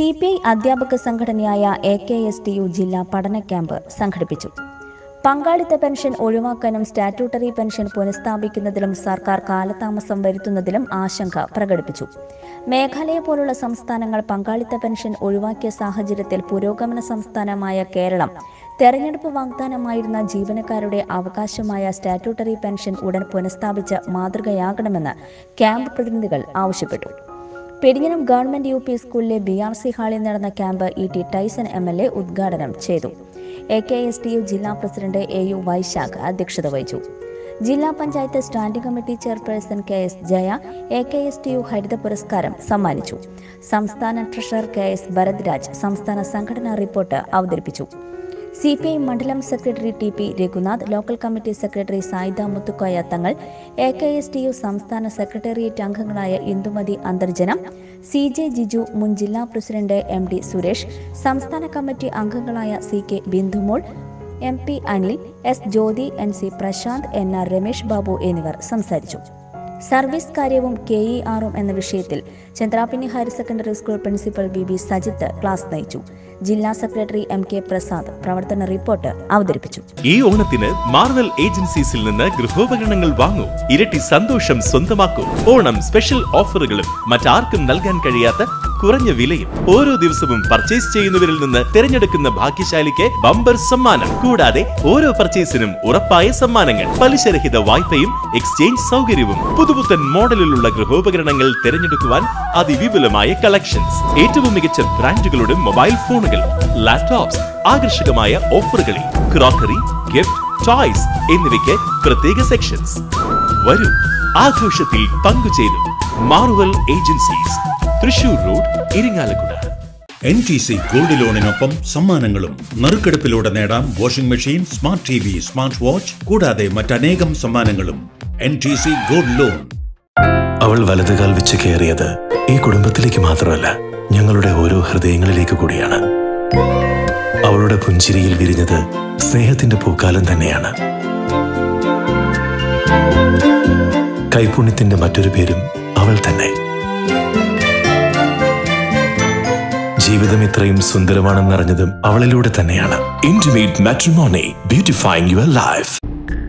C P I അധ്യാപക സംഘടനയായ A K S T U ജില്ലാ പഠന ക്യാമ്പ് സംഘടിപ്പിച്ചു പങ്കാളിത്ത പെൻഷൻ ഒഴിവാക്കാനും സ്റ്റാറ്റ്യൂട്ടറി പെൻഷൻ പുനഃസ്ഥാപിക്കുന്നതിലും സർക്കാർ കാലതാമസം വരുത്തുന്നതിലും ആശങ്ക പ്രകടിപ്പിച്ചു മേഘാലയ പോലുള്ള സംസ്ഥാനങ്ങൾ പങ്കാളിത്ത പെൻഷൻ ഒഴിവാക്കിയ സാഹചര്യത്തിൽ പുരോഗമന സംസ്ഥാനമായ കേരളം തെരഞ്ഞെടുപ്പ് വാഗ്ദാനമായിരുന്ന ജീവനക്കാരുടെ അവകാശമായ സ്റ്റാറ്റ്യൂട്ടറി പെൻഷൻ ഉടൻ പുനഃസ്ഥാപിച്ച് മാതൃകയാകണമെന്ന് ക്യാമ്പ് പ്രതിനിധികൾ ആവശ്യപ്പെട്ടു പെരിഞ്ഞനം ഗവൺമെന്റ് യു പി സ്കൂളിലെ ബി ആർ സി ഹാളിൽ നടന്ന camp E T Tyson M L A ഉദ്ഘാടനം ചെയ്തു A K S T U ജില്ലാ പ്രസിഡന്റ് എ യു വൈശാഖ് അധ്യക്ഷത വഹിച്ചു ജില്ലാ panchayat standing committee chairperson K S Jaya A K S T U ഹരിത പുരസ്കാരം സമ്മാനിച്ചു സംസ്ഥാന ട്രഷറർ കെ എസ് ഭരദ്രാജ് സംസ്ഥാന സംഘടനാ റിപ്പോർട്ട് അവതരിപ്പിച്ചു സി പി ഐ മണ്ഡലം secretary T P Raghunath local committee secretary Saida Muthukoya Thangal A K S T U സംസ്ഥാന സെക്രട്ടേറിയറ്റ് അംഗങ്ങളായ ഇന്ദുമതി അന്തർജനം സി ജെ ജിജു മുൻ ജില്ലാ പ്രസിഡന്റ് എം ഡി സുരേഷ് സംസ്ഥാന കമ്മിറ്റി അംഗങ്ങളായ C K Bindumol M P Anil S Jyothi N C Prasanth N R Ramesh Babu എന്നിവർ സംസാരിച്ചു സർവീസ് കാര്യവും കെ ഇ ആറും എന്ന വിഷയത്തിൽ Chandrapinni higher secondary school principal B B Sajith class നയിച്ചു ജില്ലാ സെക്രട്ടറി എം കെ പ്രസാദ് പ്രവർത്തന റിപ്പോർട്ട് അവതരിപ്പിച്ചു ഈ ഓണത്തിന് മാർവൽ ഏജൻസീസിൽ നിന്ന് ഗൃഹോപകരണങ്ങൾ വാങ്ങൂ ഇരട്ടി സന്തോഷം സ്വന്തമാക്കൂ ഓണം സ്പെഷ്യൽ ഓഫറുകളും മറ്റാർക്കും നൽകാൻ കഴിയാത്ത കുറഞ്ഞ വിലയും ഓരോ ദിവസവും പർച്ചേസ് ചെയ്യുന്നവരിൽ നിന്ന് തിരഞ്ഞെടുക്കുന്ന ഭാഗ്യശാലിക്ക് ബമ്പർ സമ്മാനം കൂടാതെ ഓരോ പർച്ചേസിനും ഉറപ്പായ സമ്മാനങ്ങൾ പലിശരഹിത വായ്പയും എക്സ്ചേഞ്ച് സൗകര്യവും പുതുപുത്തൻ മോഡലിലുള്ള ഗൃഹോപകരണങ്ങൾ തിരഞ്ഞെടുക്കുവാൻ അതിവിപുലമായ കളക്ഷൻസ് ഏറ്റവും മികച്ച ബ്രാൻഡുകളുടെ മൊബൈൽ ഫോണുകൾ ലാപ്ടോപ്സ് ആകർഷകമായ ഓഫറുകളിൽ ക്രോക്കറി ഗിഫ്റ്റ് ടോയ്സ് എന്നിവയ്ക്ക് പ്രത്യേക സെക്ഷൻസ് വരൂ ആഘോഷത്തിൽ പങ്കുചേരും Marvel agencies Thrissur road Irinjalakuda N T C gold ലോണിനൊപ്പം സമ്മാനങ്ങളും നറുക്കെടുപ്പിലൂടെ നേടാം washing machine smart T V smart watch കൂടാതെ മറ്റനേകം സമ്മാനങ്ങളും N T C gold loan അവൾ വലതുകാൽ വെച്ച് കയറിയത് ഈ കുടുംബത്തിലേക്ക് മാത്രമല്ല ഞങ്ങളുടെ ഓരോ ഹൃദയങ്ങളിലേക്ക് കൂടിയാണ് അവളുടെ പുഞ്ചിരിയിൽ വിരിഞ്ഞത് സ്നേഹത്തിന്റെ പൂക്കാലം തന്നെയാണ് കൈപുണ്യത്തിന്റെ മറ്റൊരു പേരും അവൾ തന്നെ ജീവിതം ഇത്രയും സുന്ദരമാണെന്നറിഞ്ഞതും അവളിലൂടെ തന്നെയാണ് intimate matrimony beautifying your life